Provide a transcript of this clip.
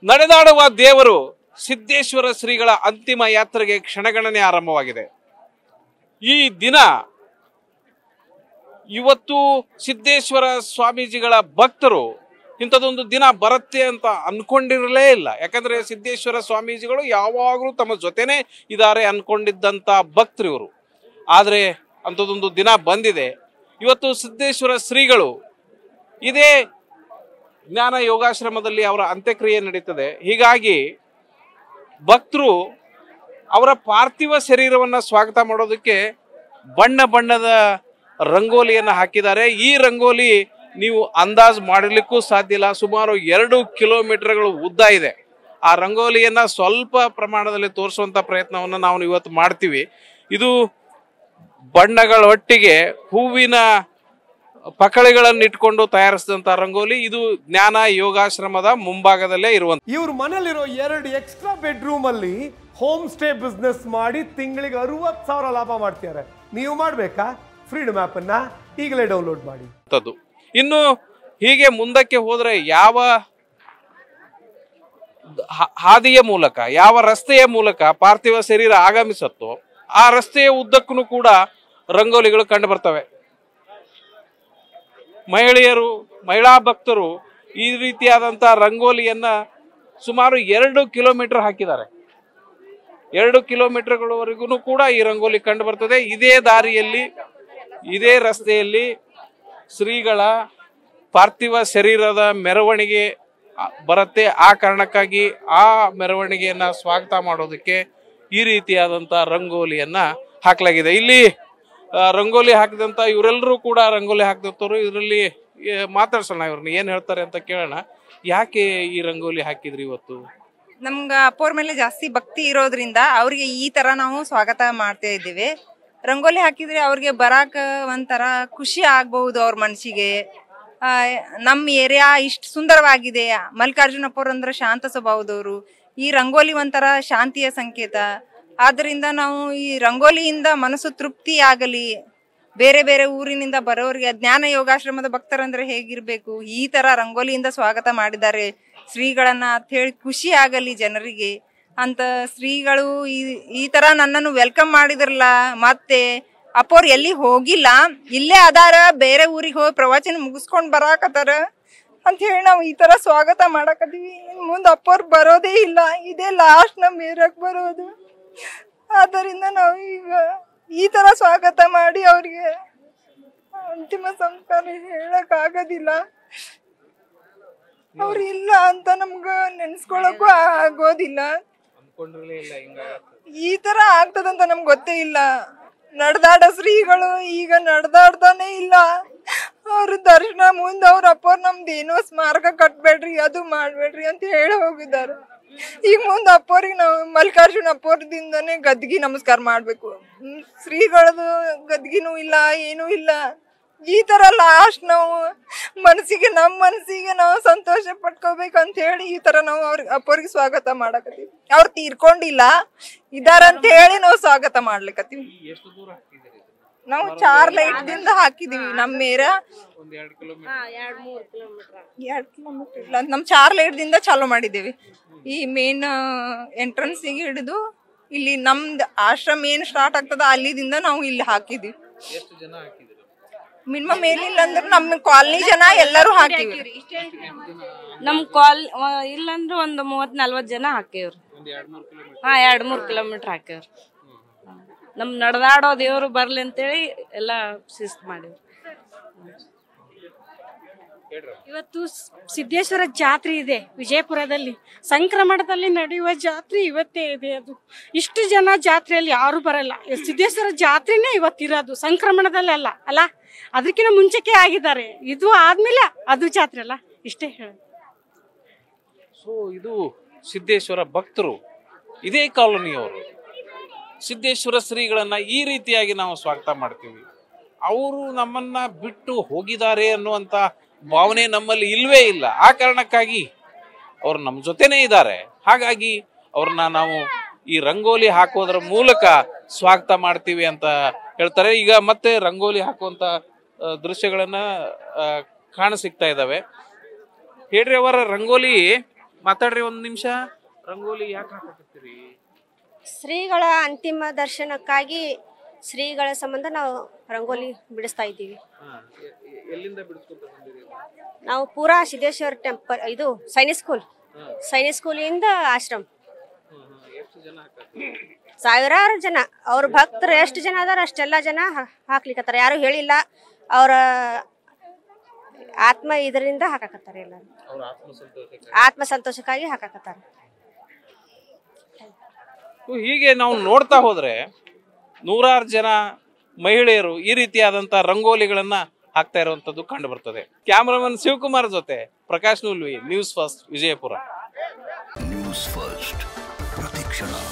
ನಡೆದಾಡುವ ದೇವರು ಸಿದ್ದೇಶ್ವರ ಶ್ರೀಗಳ ಅಂತಿಮ ಯಾತ್ರೆಗೆ ಕ್ಷಣಗಣನೆ ಆರಂಭವಾಗಿದೆ ಈ ದಿನ ಇವತ್ತು ಸಿದ್ದೇಶ್ವರ ಸ್ವಾಮೀಜಿಗಳ ಭಕ್ತರು ಇಂಥದ್ದೊಂದು ದಿನ ಬರುತ್ತೆ ಅಂತ ಅನ್ಕೊಂಡಿರಲೇ ಇಲ್ಲ ಯಾಕಂದ್ರೆ ಸಿದ್ದೇಶ್ವರ ಸ್ವಾಮೀಜಿಗಳು ಯಾವಾಗಲೂ ತಮ್ಮ ಜೊತೆನೇ ಇದ್ದಾರೆ ಅನ್ಕೊಂಡಿದ್ದಂಥ ಭಕ್ತರು ಇವರು ಆದರೆ ಅಂಥದ್ದೊಂದು ದಿನ ಬಂದಿದೆ ಇವತ್ತು ಸಿದ್ದೇಶ್ವರ ಶ್ರೀಗಳು ಇದೇ ಜ್ಞಾನ ಯೋಗಾಶ್ರಮದಲ್ಲಿ ಅವರ ಅಂತ್ಯಕ್ರಿಯೆ ನಡೀತದೆ ಹೀಗಾಗಿ ಭಕ್ತರು ಅವರ ಪಾರ್ಥಿವ ಶರೀರವನ್ನ ಸ್ವಾಗತ ಮಾಡೋದಕ್ಕೆ ಬಣ್ಣ ಬಣ್ಣದ ರಂಗೋಲಿಯನ್ನು ಹಾಕಿದ್ದಾರೆ ಈ ರಂಗೋಲಿ ನೀವು ಅಂದಾಜು ಮಾಡಲಿಕ್ಕೂ ಸಾಧ್ಯ ಇಲ್ಲ ಸುಮಾರು ಎರಡು ಕಿಲೋಮೀಟರ್ಗಳು ಉದ್ದ ಇದೆ ಆ ರಂಗೋಲಿಯನ್ನ ಸ್ವಲ್ಪ ಪ್ರಮಾಣದಲ್ಲಿ ತೋರಿಸುವಂತ ಪ್ರಯತ್ನವನ್ನು ನಾವು ಇವತ್ತು ಮಾಡ್ತೀವಿ ಇದು ಬಣ್ಣಗಳ ಒಟ್ಟಿಗೆ ಹೂವಿನ ಪಕಳಿಗಳನ್ನು ಇಟ್ಕೊಂಡು ತಯಾರಿಸಿದಂತ ರಂಗೋಲಿ ಇದು ಜ್ಞಾನ ಯೋಗಾಶ್ರಮದ ಮುಂಭಾಗದಲ್ಲೇ ಇರುವಂತ ಇವ್ರ ಮನೇಲಿರೋ ಎರಡು ಎಕ್ಸ್ಟ್ರಾ ಬೆಡ್ರೂಮ್ ಅಲ್ಲಿ ಹೋಮ್ ಸ್ಟೇ ಬಿಸ್ನೆಸ್ ಮಾಡಿ ತಿಂಗಳಿಗೆ ಅರವತ್ತು ಸಾವಿರ ಲಾಭ ಮಾಡ್ತಿದ್ದಾರೆ ನೀವು ಮಾಡ್ಬೇಕಾ ಫ್ರೀಡಮ್ ಆಪ್ ಅನ್ನ ಈಗಲೇ ಡೌನ್ಲೋಡ್ ಮಾಡಿ ದ್ದು ಇನ್ನು ಹೀಗೆ ಮುಂದಕ್ಕೆ ಹೋದ್ರೆ ಯಾವ ಹ- ಹಾದಿಯ ಮೂಲಕ ಯಾವ ರಸ್ತೆಯ ಮೂಲಕ ಪಾರ್ಥಿವ ಶರೀರ ಆಗಮಿಸುತ್ತೋ ಆ ರಸ್ತೆಯ ಉದ್ದಕ್ಕೂ ಕೂಡ ರಂಗೋಲಿಗಳು ಕಂಡು ಬರ್ತವೆ ಮಹಿಳೆಯರು ಮಹಿಳಾ ಭಕ್ತರು ಈ ರೀತಿಯಾದಂಥ ರಂಗೋಲಿಯನ್ನ ಸುಮಾರು ಎರಡು ಕಿಲೋಮೀಟರ್ ಹಾಕಿದ್ದಾರೆ ಎರಡು ಕಿಲೋಮೀಟರ್ಗಳವರೆಗೂ ಕೂಡ ಈ ರಂಗೋಲಿ ಕಂಡು ಬರ್ತದೆ ಇದೇ ದಾರಿಯಲ್ಲಿ ಇದೇ ರಸ್ತೆಯಲ್ಲಿ ಶ್ರೀಗಳ ಪಾರ್ಥಿವ ಶರೀರದ ಮೆರವಣಿಗೆ ಆ, ಬರುತ್ತೆ ಆ ಕಾರಣಕ್ಕಾಗಿ ಆ ಮೆರವಣಿಗೆಯನ್ನ ಸ್ವಾಗತ ಮಾಡೋದಕ್ಕೆ ಈ ರೀತಿಯಾದಂಥ ರಂಗೋಲಿಯನ್ನ ಹಾಕಲಾಗಿದೆ ಇಲ್ಲಿ ಆ, ರಂಗೋಲಿ ಹಾಕಿದಂತ ಇವರೆಲ್ಲರೂ ಕೂಡ ರಂಗೋಲಿ ಹಾಕಿದಂಥವ್ರು ಇದರಲ್ಲಿ ಮಾತಾಡ್ಸೋಣ ಇವ್ರನ್ನ ಏನ್ ಹೇಳ್ತಾರೆ ಅಂತ ಕೇಳೋಣ ಯಾಕೆ ಈ ರಂಗೋಲಿ ಹಾಕಿದ್ರಿ ಇವತ್ತು ನಮ್ಗ ಅಪ್ಪೋರ್ ಮೇಲೆ ಜಾಸ್ತಿ ಭಕ್ತಿ ಇರೋದ್ರಿಂದ ಅವ್ರಿಗೆ ಈ ತರ ನಾವು ಸ್ವಾಗತ ಮಾಡ್ತಾ ಇದ್ದೀವಿ ರಂಗೋಲಿ ಹಾಕಿದ್ರೆ ಅವ್ರಿಗೆ ಬರಾಕ ಒಂಥರ ಖುಷಿ ಆಗ್ಬಹುದು ಅವ್ರ ಮನ್ಸಿಗೆ ಆ, ನಮ್ಮ ಏರಿಯಾ ಇಷ್ಟು ಸುಂದರವಾಗಿದೆ ಮಲ್ಲಿಕಾರ್ಜುನ ಅಪ್ಪೋರ್ ಅಂದ್ರೆ ಶಾಂತ ಸ್ವಭಾವದವರು ಈ ರಂಗೋಲಿ ಒಂಥರ ಶಾಂತಿಯ ಸಂಕೇತ ಆದ್ರಿಂದ ನಾವು ಈ ರಂಗೋಲಿಯಿಂದ ಮನಸ್ಸು ತೃಪ್ತಿ ಆಗಲಿ ಬೇರೆ ಬೇರೆ ಊರಿನಿಂದ ಬರೋರಿಗೆ ಜ್ಞಾನ ಯೋಗಾಶ್ರಮದ ಭಕ್ತರಂದ್ರೆ ಹೇಗಿರ್ಬೇಕು ಈ ತರ ರಂಗೋಲಿಯಿಂದ ಸ್ವಾಗತ ಮಾಡಿದ್ದಾರೆ ಶ್ರೀಗಳನ್ನ ಅಂತ ಹೇಳಿ ಖುಷಿ ಆಗಲಿ ಜನರಿಗೆ ಅಂತ ಶ್ರೀಗಳು ಈ ಈ ತರ ನನ್ನನ್ನು ವೆಲ್ಕಮ್ ಮಾಡಿದ್ರಲ್ಲ ಮತ್ತೆ ಅಪ್ಪೋರ್ ಎಲ್ಲಿ ಹೋಗಿಲ್ಲ ಇಲ್ಲೇ ಅದಾರ ಬೇರೆ ಊರಿಗೆ ಹೋಗಿ ಪ್ರವಚನ ಮುಗಿಸ್ಕೊಂಡ್ ಬರಾಕತ್ತಾರ ಅಂತ ಹೇಳಿ ನಾವು ಈ ತರ ಸ್ವಾಗತ ಮಾಡಕತ್ತೀವಿ ಇನ್ ಮುಂದೆ ಅಪ್ಪೋರ್ ಬರೋದೇ ಇಲ್ಲ ಇದೇ ಲಾಸ್ಟ್ ನಮ್ ಏರಿಯಾಕ್ ಬರೋದು ಆದ್ದರಿಂದ ನಾವು ಈಗ ಈ ತರ ಸ್ವಾಗತ ಮಾಡಿ ಅವ್ರಿಗೆ ಅಂತಿಮ ಸಂಸ್ಕಾರ ಹೇಳಕ್ ಆಗೋದಿಲ್ಲ ಅವ್ರು ಇಲ್ಲ ಅಂತ ನಮ್ಗ ನೆನ್ಸ್ಕೊಳಕ್ಕೂ ಆಗೋದಿಲ್ಲ ಈ ತರ ಆಗ್ತದಂತ ನಮ್ಗೆ ಗೊತ್ತೇ ಇಲ್ಲ ನಡೆದಾಡ ಶ್ರೀಗಳು ಈಗ ನಡೆದಾಡ್ತಾನೆ ಇಲ್ಲ ಅವ್ರ ದರ್ಶನ ಮುಂದೆ ಅವ್ರ ಅಪ್ಪವ್ರು ನಮ್ದು ಏನೋ ಸ್ಮಾರಕ ಕಟ್ಬೇಡ್ರಿ ಅದು ಮಾಡ್ಬೇಡ್ರಿ ಅಂತ ಹೇಳಿ ಹೋಗಿದ್ದಾರೆ ಈಗ ಮುಂದೆ ಅಪ್ಪವ್ರಿಗೆ ನಾವು ಮಲ್ಲಿಕಾರ್ಜುನ ಅಪ್ಪವ್ರದಿಂದನೇ ಗದ್ಗಿ ನಮಸ್ಕಾರ ಮಾಡ್ಬೇಕು ಹ್ಮ್, ಶ್ರೀಗಳದು ಗದ್ಗಿನೂ ಇಲ್ಲ ಏನೂ ಇಲ್ಲ ಈ ತರ ಲಾಸ್ಟ್ ನಾವು ಮನಸ್ಸಿಗೆ ನಮ್ಮ ಮನಸ್ಸಿಗೆ ನಾವು ಸಂತೋಷ ಪಟ್ಕೋಬೇಕಂತ ಹೇಳಿ ಈ ತರ ನಾವು ಅವ್ರಿಗೆ ಅಪ್ಪವ್ರಿಗೆ ಸ್ವಾಗತ ಮಾಡಕತ್ತೀವಿ ಅವ್ರು ತೀರ್ಕೊಂಡಿಲ್ಲ ಇದಾರಂತ ಹೇಳಿ ನಾವು ಸ್ವಾಗತ ಮಾಡ್ಲಿಕತ್ತೀವಿ ನಾವು ಚಾರ್ ಲೈಟ್ ದಿಂದ ಹಾಕಿದೀವಿ ನಮ್ಮ ಮೇರ ಎರಡ್ ಕಿಲೋಮೀಟರ್ ಇಲ್ಲ ನಮ್ ಚಾರ್ ಲೈಟ್ ದಿಂದ ಚಾಲೂ ಮಾಡಿದ್ದೇವೆ ಈ ಮೇನ್ ಎಂಟ್ರನ್ಸ್ ಹಿಡಿದು ಇಲ್ಲಿ ನಮ್ದು ಆಶ್ರಮ ಏನ್ ಸ್ಟಾರ್ಟ್ ಆಗ್ತದ ಅಲ್ಲಿದಿಂದ ನಾವು ಇಲ್ಲಿ ಹಾಕಿದೀವಿ ಮಿನಿಮಮ್ ಏನಿಲ್ಲ ಅಂದ್ರೆ ನಮ್ಮ ಕಾಲನಿ ಜನ ಎಲ್ಲರೂ ಹಾಕಿವಿ ನಮ್ ಕಾಲ್ ಇಲ್ಲಂದ್ರೆ ಒಂದು ಮೂವತ್ ನಲ್ವತ್ ಜನ ಹಾಕೇವ್ರಿ ಹಾ ಎರಡ್ ಮೂರ್ ಕಿಲೋಮೀಟರ್ ಹಾಕೇವ್ರಿ ನಮ್ ನಡೆದಾಡೋ ದೇವ್ರು ಬರ್ಲಿ ಅಂತೇಳಿ ಎಲ್ಲಾ ಶಿಸ್ತ್ ಮಾಡೇವ್ರಿ ಇವತ್ತು ಸ್- ಸಿದ್ದೇಶ್ವರ ಜಾತ್ರೆ ಇದೆ ವಿಜಯಪುರದಲ್ಲಿ ಸಂಕ್ರಮಣದಲ್ಲಿ ನಡೆಯುವ ಜಾತ್ರೆ ಇವತ್ತೇ ಇದೆ ಅದು ಇಷ್ಟು ಜನ ಜಾತ್ರೆಯಲ್ಲಿ ಯಾರು ಬರಲ್ಲ ಈ ಸಿದ್ದೇಶ್ವರ ಜಾತ್ರೆನೇ ಇವತ್ತಿರೋದು ಸಂಕ್ರಮಣದಲ್ಲಿ ಅಲ್ಲ ಅಲ್ಲ ಅದಕ್ಕಿಂತ ಮುಂಚೆಕೆ ಆಗಿದ್ದಾರೆ ಇದು ಆದ್ಮೇಲೆ ಅದು ಜಾತ್ರೆ ಅಲ್ಲ ಇಷ್ಟೇ ಹೇಳ ಸೊ ಇದು ಸಿದ್ದೇಶ್ವರ ಭಕ್ತರು ಇದೇ ಕಾಲೋನಿಯವರು ಸಿದ್ದೇಶ್ವರ ಶ್ರೀಗಳನ್ನ ಈ ರೀತಿಯಾಗಿ ನಾವು ಸ್ವಾಗತ ಮಾಡ್ತೀವಿ ಅವರು ನಮ್ಮನ್ನ ಬಿಟ್ಟು ಹೋಗಿದ್ದಾರೆ ಅನ್ನುವಂತ ಭಾವನೆ ನಮ್ಮಲ್ಲಿ ಇಲ್ವೇ ಇಲ್ಲ ಆ ಕಾರಣಕ್ಕಾಗಿ ಅವ್ರು ನಮ್ಮ ಜೊತೆನೇ ಇದ್ದಾರೆ ಹಾಗಾಗಿ ಅವ್ರನ್ನ ನಾವು ಈ ರಂಗೋಲಿ ಹಾಕೋದ್ರ ಮೂಲಕ ಸ್ವಾಗತ ಮಾಡ್ತೀವಿ ಅಂತ ಹೇಳ್ತಾರೆ ಈಗ ಮತ್ತೆ ರಂಗೋಲಿ ಹಾಕುವಂತ ಆ, ದೃಶ್ಯಗಳನ್ನ ಆ, ಕಾಣ ಸಿಗ್ತಾ ಇದಾವೆ ಹೇಳ್ರಿ ಅವರ ರಂಗೋಲಿ ಮಾತಾಡ್ರಿ ಒಂದ್ ನಿಮಿಷ ರಂಗೋಲಿ ಯಾಕೆ ಹಾಕಕತ್ತೀರಿ ಶ್ರೀಗಳ ಅಂತಿಮ ದರ್ಶನಕ್ಕಾಗಿ ಶ್ರೀಗಳ ಸಂಬಂಧ ನಾವು ರಂಗೋಲಿ ಬಿಡಿಸ್ತಾ ಇದ್ದೀವಿ ಹಾ, ಎ- ಎ- ಎಲ್ಲಿಂದ ಬಿಡಿಸ್ಕೊಂತ ಬಂದಿರಿ ನಾವು ಪೂರಾ ಸಿದ್ದೇಶ್ವರ ಟೆಂಪಲ್ ಇದು ಸೈನಿಕ್ ಸ್ಕೂಲ್ ಸೈನಿಕ್ ಸ್ಕೂಲಿಂದ ಆಶ್ರಮ ಎಷ್ಟು ಜನ ಹಾಕ ಸಾವಿರಾರು ಜನ ಅವ್ರ ಭಕ್ತರು ಎಷ್ಟು ಜನ ಅದಾರ ಅಷ್ಟೆಲ್ಲ ಜನ ಹಾ- ಹಾಕ್ಲಿಕತ್ತಾರ ಯಾರು ಹೇಳಿಲ್ಲ ಅವರ ಆತ್ಮ ಇದರಿಂದ ಹಾಕಾಕತ್ತಾರ ಎಲ್ಲರೂ ಅವ್ರ ಆತ್ಮಸಂತೋಷಕ್ಕೆ ಆತ್ಮ ಸಂತೋಷಕ್ಕಾಗಿ ಹಾಕಾಕತ್ತಾರ ಹೀಗೆ ನಾವು ನೋಡ್ತಾ ಹೋದ್ರೆ ನೂರಾರು ಜನ ಮಹಿಳೆಯರು ಈ ರೀತಿಯಾದಂತ ರಂಗೋಲಿಗಳನ್ನ ಹಾಕ್ತಾ ಇರುವಂತದ್ದು ಕಂಡು ಬರ್ತದೆ ಕ್ಯಾಮರಾಮನ್ ಶಿವಕುಮಾರ್ ಜೊತೆ Prakash Nulvi news first Vijayapura news first ಪ್ರತಿಕ್ಷಣ